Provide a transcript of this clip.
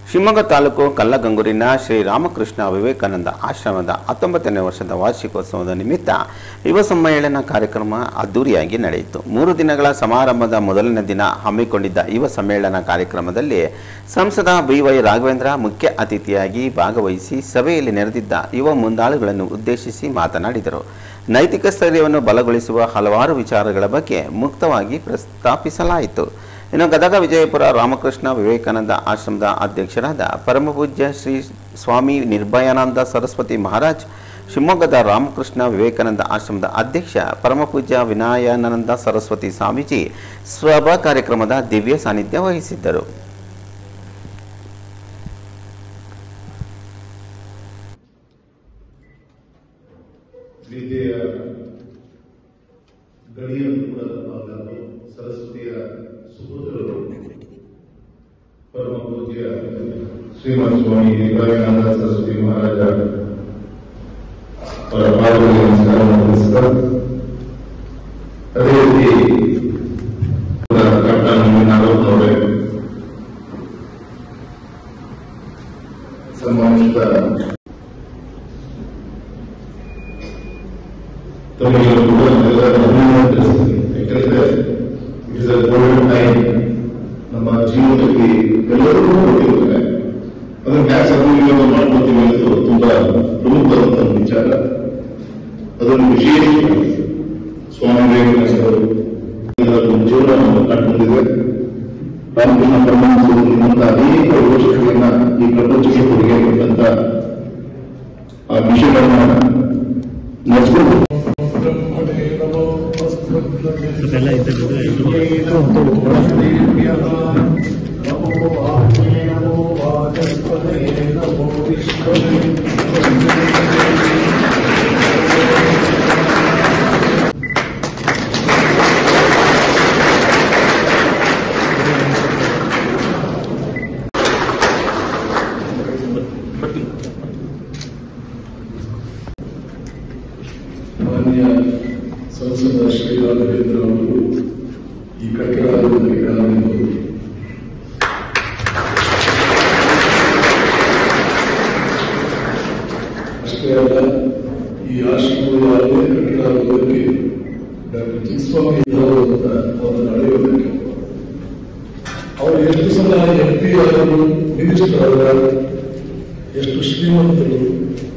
ಶಿವಮೊಗ್ಗ ತಾಲೂಕು ಕಲ್ಲಗಂಗೂರಿನ ಶ್ರೀ ರಾಮಕೃಷ್ಣ ವಿವೇಕಾನಂದ ಆಶ್ರಮದ ಹತ್ತೊಂಬತ್ತನೇ ವರ್ಷದ ವಾರ್ಷಿಕೋತ್ಸವದ ನಿಮಿತ್ತ ಯುವ ಸಮ್ಮೇಳನ ಕಾರ್ಯಕ್ರಮ ಅದ್ದೂರಿಯಾಗಿ ನಡೆಯಿತು ಮೂರು ದಿನಗಳ ಸಮಾರಂಭದ ಮೊದಲನೇ ದಿನ ಹಮ್ಮಿಕೊಂಡಿದ್ದ ಯುವ ಸಮ್ಮೇಳನ ಕಾರ್ಯಕ್ರಮದಲ್ಲಿ ಸಂಸದ ಬಿವೈ ರಾಘವೇಂದ್ರ ಮುಖ್ಯ ಅತಿಥಿಯಾಗಿ ಭಾಗವಹಿಸಿ ಸಭೆಯಲ್ಲಿ ನೆರೆದಿದ್ದ ಯುವ ಮುಂದಾಳುಗಳನ್ನು ಉದ್ದೇಶಿಸಿ ಮಾತನಾಡಿದರು ನೈತಿಕ ಸ್ಥೈರ್ಯವನ್ನು ಬಲಗೊಳಿಸುವ ಹಲವಾರು ವಿಚಾರಗಳ ಬಗ್ಗೆ ಮುಕ್ತವಾಗಿ ಪ್ರಸ್ತಾಪಿಸಲಾಯಿತು ಇನ್ನು ಗದಗ ವಿಜಯಪುರ ರಾಮಕೃಷ್ಣ ವಿವೇಕಾನಂದ ಆಶ್ರಮದ ಅಧ್ಯಕ್ಷರಾದ ಪರಮಪೂಜ್ಯ ಶ್ರೀ ಸ್ವಾಮಿ ನಿರ್ಭಯಾನಂದ ಸರಸ್ವತಿ ಮಹಾರಾಜ್ ಶಿವಮೊಗ್ಗದ ರಾಮಕೃಷ್ಣ ವಿವೇಕಾನಂದ ಆಶ್ರಮದ ಅಧ್ಯಕ್ಷ ಪರಮಪೂಜ್ಯ ವಿನಾಯಾನಂದ ಸರಸ್ವತಿ ಸ್ವಾಮೀಜಿ ಸಭಾ ಕಾರ್ಯಕ್ರಮದ ದಿವ್ಯ ಸಾನ್ನಿಧ್ಯ ವಹಿಸಿದ್ದರು ವಿದ್ಯೆಯ ಗಡಿಯನ್ನು ಕೂಡ ತಪ್ಪಾಗಲಾರದು ಸರಸ್ವತಿಯ ಸುಪುತ್ರರು ಪರಮ ಪೂಜ್ಯ ಶ್ರೀಮತ್ ಸ್ವಾಮಿ ನಿರ್ಭಯಾನಂದ ಸರಸ್ವತಿ ಮಹಾರಾಜ ಅವರ ಪಾದಗಳಿಗೆ ನಮಸ್ಕಾರವನ್ನು ತಿಳಿಸಿದ ಅದೇ ರೀತಿ ಕ್ಯಾಪ್ಟನ್ ನಾಗಪ್ಪನವರೇ ಸನ್ಮಾನಿಸಿದ ತಮಗೆ ಕೂಡ ಎಲ್ಲರ ಅಭಿನಂದನೆ ತಿಳಿಸ್ತೀನಿ ಯಾಕಂದ್ರೆ it is a golden time ನಮ್ಮ ಜೀವನದಲ್ಲಿ ಎಲ್ಲರಿಗೂ ಕೊಟ್ಟಿರ್ತಾರೆ ಅದನ್ನ ಹ್ಯಾಕ್ ಸದ್ವಿನಿಯೋಗ ಮಾಡ್ಕೊತೀವಿ ಅನ್ನೋದು ತುಂಬಾ ಪ್ರಮುಖವಾದಂತಹ ಒಂದು ವಿಚಾರ ಅದನ್ನು ವಿಶೇಷ ಸ್ವಾಮಿ ವಿವೇಕಾನಂದರು ಇದರ ಒಂದು ಜೀವನವನ್ನು ಕಂಡುಕೊಂಡಿದೆ ರಾಮಕೃಷ್ಣ ಪರಮಹಂಸರು ನಿಮ್ಮಂತ ಅನೇಕ ಯೋಚನೆಗಳನ್ನ ಈ ಪ್ರಪಂಚಕ್ಕೆ ಕೊಡುಗೆ ಕೊಟ್ಟಂತ ಆ ವಿಷಯಗಳನ್ನ ನಡೆಸ್ಕೊಂಡು ಮಾನ್ಯ ಸಂಸದ ಶ್ರೀ ರಾಘವೇಂದ್ರ ಅವರು ಈ ಕಟ್ಟಡದಲ್ಲಿ ಕಾರಣಗಳು ಅಷ್ಟೇ ಅಲ್ಲ ಈ ಆಶ್ರಮದ ಯಾವುದೇ ಕಟ್ಟಡ ಆಗೋದಕ್ಕೆ ಡಾಕ್ಟರ್ ಚಿಕ್ಕಸ್ವಾಮಿ ಅವರು ಅಂತ ಅವರನ್ನು ಅಳೆಯೋದಕ್ಕೆ ಅವರು ಎಷ್ಟು ಸಲ ಎಂ ಪಿ ಆದರು ಮಿನಿಸ್ಟರ್ ಆದ ಎಷ್ಟು ಶ್ರೀಮಂತರು